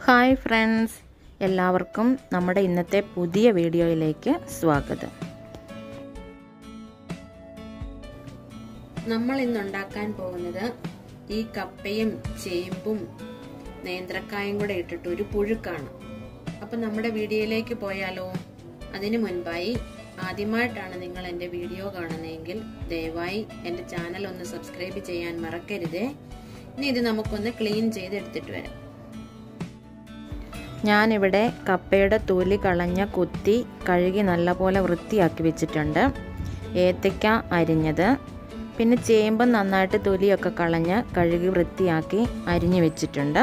hi friends എല്ലാവർക്കും നമ്മുടെ ഇന്നത്തെ പുതിയ വീഡിയോയിലേക്ക് സ്വാഗതം നമ്മൾ ഇന്ന് ഉണ്ടാക്കാൻ പോകുന്നത് ഈ കപ്പയും ചേമ്പും നേന്ത്രക്കായും കൂടെ ഇട്ടിട്ട് ഒരു പുഴുക്കാണ് അപ്പൊ നമ്മുടെ വീഡിയോയിലേക്ക് പോയാലോ അതിനു മുൻപായി ആദ്യമായിട്ടാണ് നിങ്ങൾ എൻ്റെ വീഡിയോ കാണുന്നതെങ്കിൽ ദയവായി എൻ്റെ ചാനൽ ഒന്ന് സബ്സ്ക്രൈബ് ചെയ്യാൻ മറക്കരുതേ ഇനി ഇത് നമുക്കൊന്ന് ക്ലീൻ ചെയ്തെടുത്തിട്ട് വരാം ഞാനിവിടെ കപ്പയുടെ തൊലി കളഞ്ഞ കുത്തി കഴുകി നല്ലപോലെ വൃത്തിയാക്കി വെച്ചിട്ടുണ്ട് ഏത്തയ്ക്ക അരിഞ്ഞത് പിന്നെ ചേമ്പ് നന്നായിട്ട് തൊലിയൊക്കെ കളഞ്ഞ് കഴുകി വൃത്തിയാക്കി അരിഞ്ഞു വെച്ചിട്ടുണ്ട്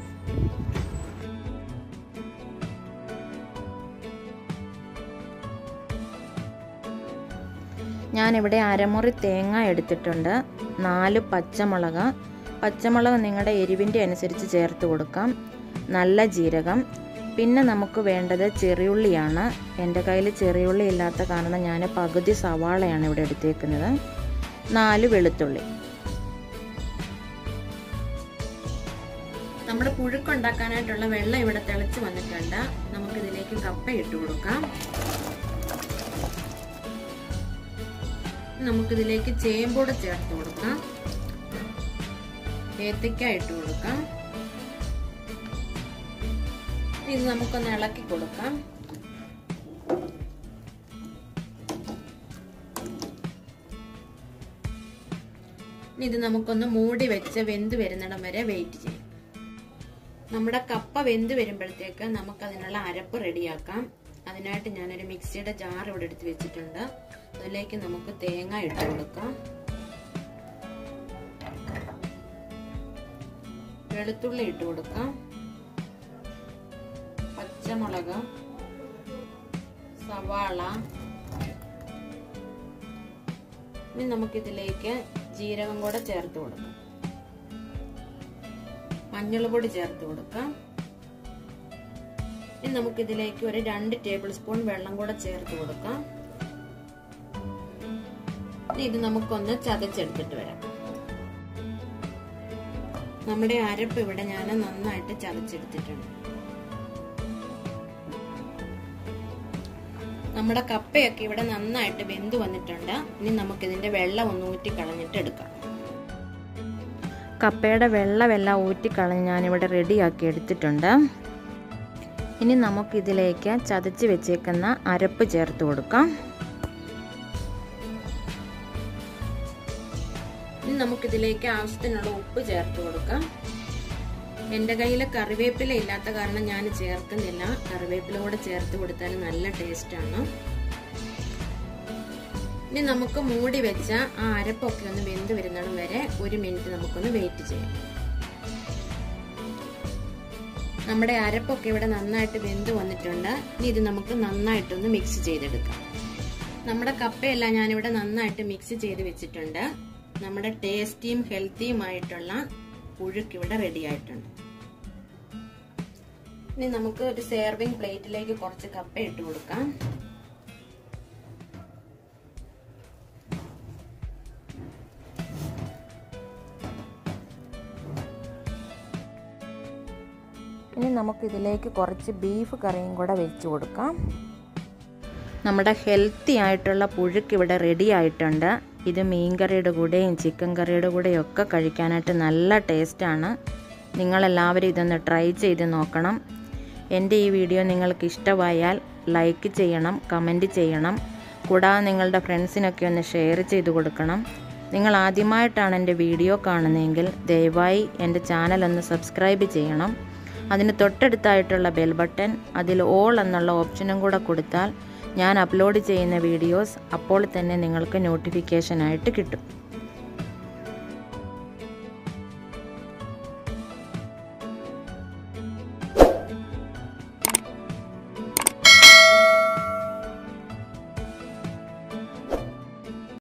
ഞാനിവിടെ അരമുറി തേങ്ങ എടുത്തിട്ടുണ്ട് നാല് പച്ചമുളക് പച്ചമുളക് നിങ്ങളുടെ എരിവിൻ്റെ അനുസരിച്ച് ചേർത്ത് കൊടുക്കാം നല്ല ജീരകം പിന്നെ നമുക്ക് വേണ്ടത് ചെറിയുള്ളിയാണ് എൻ്റെ കയ്യിൽ ചെറിയുള്ളി ഇല്ലാത്ത കാരണം ഞാൻ പകുതി സവാളയാണ് ഇവിടെ എടുത്തേക്കുന്നത് നാല് വെളുത്തുള്ളി നമ്മുടെ പുഴുക്കുണ്ടാക്കാനായിട്ടുള്ള വെള്ളം ഇവിടെ തിളച്ച് വന്നിട്ടുണ്ട് നമുക്കിതിലേക്ക് കപ്പ ഇട്ട് കൊടുക്കാം നമുക്കിതിലേക്ക് ചേമ്പൂടെ ചേർത്ത് കൊടുക്കാം ഏത്തയ്ക്ക ഇട്ട് കൊടുക്കാം ഇത് നമുക്കൊന്ന് ഇളക്കി കൊടുക്കാം ഇത് നമുക്കൊന്ന് മൂടി വെച്ച് വെന്ത് വരുന്നിടം വരെ വെയിറ്റ് ചെയ്യാം നമ്മുടെ കപ്പ വെന്ത് വരുമ്പോഴത്തേക്ക് നമുക്കതിനുള്ള അരപ്പ് റെഡിയാക്കാം അതിനായിട്ട് ഞാനൊരു മിക്സിയുടെ ജാർ ഇവിടെ എടുത്ത് വെച്ചിട്ടുണ്ട് അതിലേക്ക് നമുക്ക് തേങ്ങ ഇട്ട് കൊടുക്കാം വെളുത്തുള്ളി ഇട്ട് കൊടുക്കാം പച്ചമുളക് സവാള ഇനി നമുക്കിതിലേക്ക് ജീരകം കൂടെ ചേർത്ത് കൊടുക്കാം മഞ്ഞൾ പൊടി ചേർത്ത് കൊടുക്കാം ഇനി നമുക്കിതിലേക്ക് ഒരു രണ്ട് ടേബിൾ സ്പൂൺ വെള്ളം കൂടെ ചേർത്ത് കൊടുക്കാം ഇനി ഇത് നമുക്കൊന്ന് ചതച്ചെടുത്തിട്ട് വരാം നമ്മുടെ അരപ്പ് ഇവിടെ ഞാൻ നന്നായിട്ട് ചതച്ചെടുത്തിട്ടുണ്ട് നമ്മുടെ കപ്പയൊക്കെ ഇവിടെ നന്നായിട്ട് വെന്ത് വന്നിട്ടുണ്ട് ഇനി നമുക്കിതിന്റെ വെള്ളം ഒന്ന് ഊറ്റി കളഞ്ഞിട്ട് എടുക്കാം കപ്പയുടെ വെള്ളമെല്ലാം ഊറ്റിക്കളഞ്ഞ് ഞാനിവിടെ റെഡിയാക്കി എടുത്തിട്ടുണ്ട് ഇനി നമുക്കിതിലേക്ക് ചതച്ച് വെച്ചേക്കുന്ന അരപ്പ് ചേർത്ത് കൊടുക്കാം ഇനി നമുക്കിതിലേക്ക് ആവശ്യത്തിനുള്ള ഉപ്പ് ചേർത്ത് കൊടുക്കാം എൻ്റെ കയ്യിൽ കറിവേപ്പില ഇല്ലാത്ത കാരണം ഞാൻ ചേർക്കുന്നില്ല കറിവേപ്പില കൂടെ ചേർത്ത് കൊടുത്താൽ നല്ല ടേസ്റ്റാണ് ഇനി നമുക്ക് മൂടി വെച്ച ആ അരപ്പൊക്കെ ഒന്ന് വെന്ത് വരുന്നിടം വരെ ഒരു മിനിറ്റ് നമുക്കൊന്ന് വെയിറ്റ് ചെയ്യാം നമ്മുടെ അരപ്പൊക്കെ ഇവിടെ നന്നായിട്ട് വെന്ത് വന്നിട്ടുണ്ട് ഇനി ഇത് നമുക്ക് നന്നായിട്ടൊന്ന് മിക്സ് ചെയ്തെടുക്കാം നമ്മുടെ കപ്പയെല്ലാം ഞാനിവിടെ നന്നായിട്ട് മിക്സ് ചെയ്ത് വെച്ചിട്ടുണ്ട് നമ്മുടെ ടേസ്റ്റിയും ഹെൽത്തിയുമായിട്ടുള്ള പുഴുക്ക് ഇവിടെ റെഡി ആയിട്ടുണ്ട് ഇനി നമുക്ക് ഒരു സെർവിങ് പ്ലേറ്റിലേക്ക് കുറച്ച് കപ്പ ഇട്ട് കൊടുക്കാം ഇനി നമുക്കിതിലേക്ക് കുറച്ച് ബീഫ് കറിയും കൂടെ വെച്ച് കൊടുക്കാം നമ്മുടെ ഹെൽത്തി ആയിട്ടുള്ള പുഴുക്ക് ഇവിടെ റെഡി ആയിട്ടുണ്ട് ഇത് മീൻ കറിയുടെ കൂടെയും ചിക്കൻ കറിയുടെ കൂടെയും ഒക്കെ കഴിക്കാനായിട്ട് നല്ല ടേസ്റ്റാണ് നിങ്ങളെല്ലാവരും ഇതൊന്ന് ട്രൈ ചെയ്ത് നോക്കണം എൻ്റെ ഈ വീഡിയോ നിങ്ങൾക്ക് ഇഷ്ടമായാൽ ലൈക്ക് ചെയ്യണം കമൻറ്റ് ചെയ്യണം കൂടാതെ നിങ്ങളുടെ ഫ്രണ്ട്സിനൊക്കെ ഒന്ന് ഷെയർ ചെയ്ത് കൊടുക്കണം നിങ്ങൾ ആദ്യമായിട്ടാണ് എൻ്റെ വീഡിയോ കാണുന്നതെങ്കിൽ ദയവായി എൻ്റെ ചാനൽ ഒന്ന് സബ്സ്ക്രൈബ് ചെയ്യണം അതിന് തൊട്ടടുത്തായിട്ടുള്ള ബെൽ ബട്ടൺ അതിൽ ഓൾ എന്നുള്ള ഓപ്ഷനും കൂടെ കൊടുത്താൽ ഞാൻ അപ്ലോഡ് ചെയ്യുന്ന വീഡിയോസ് അപ്പോൾ തന്നെ നിങ്ങൾക്ക് നോട്ടിഫിക്കേഷനായിട്ട് കിട്ടും